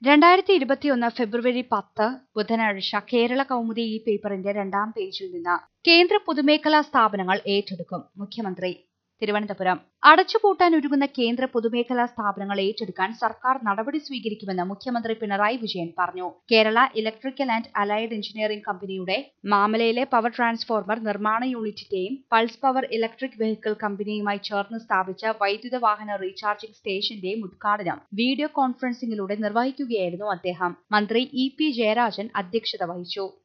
രണ്ടായിരത്തി ഇരുപത്തിയൊന്ന് ഫെബ്രുവരി പത്ത് ബുധനാഴ്ച കേരള കൗമുദി ഈ പേപ്പറിന്റെ രണ്ടാം പേജിൽ നിന്ന് കേന്ദ്ര പൊതുമേഖലാ സ്ഥാപനങ്ങൾ ഏറ്റെടുക്കും മുഖ്യമന്ത്രി തിരുവനന്തപുരം അടച്ചുപൂട്ടാൻ ഒരുങ്ങുന്ന കേന്ദ്ര പൊതുമേഖലാ സ്ഥാപനങ്ങൾ ഏറ്റെടുക്കാൻ സർക്കാർ നടപടി സ്വീകരിക്കുമെന്ന് മുഖ്യമന്ത്രി പിണറായി വിജയൻ പറഞ്ഞു Kerala electrical and allied engineering കമ്പനിയുടെ മാമലയിലെ പവർ ട്രാൻസ്ഫോർമർ നിർമ്മാണ യൂണിറ്റിന്റെയും പൾസ് പവർ ഇലക്ട്രിക് വെഹിക്കിൾ കമ്പനിയുമായി ചേർന്ന് സ്ഥാപിച്ച വൈദ്യുത വാഹന റീചാർജിംഗ് സ്റ്റേഷന്റെയും ഉദ്ഘാടനം വീഡിയോ കോൺഫറൻസിംഗിലൂടെ നിർവഹിക്കുകയായിരുന്നു അദ്ദേഹം മന്ത്രി ഇ പി ജയരാജൻ അധ്യക്ഷത വഹിച്ചു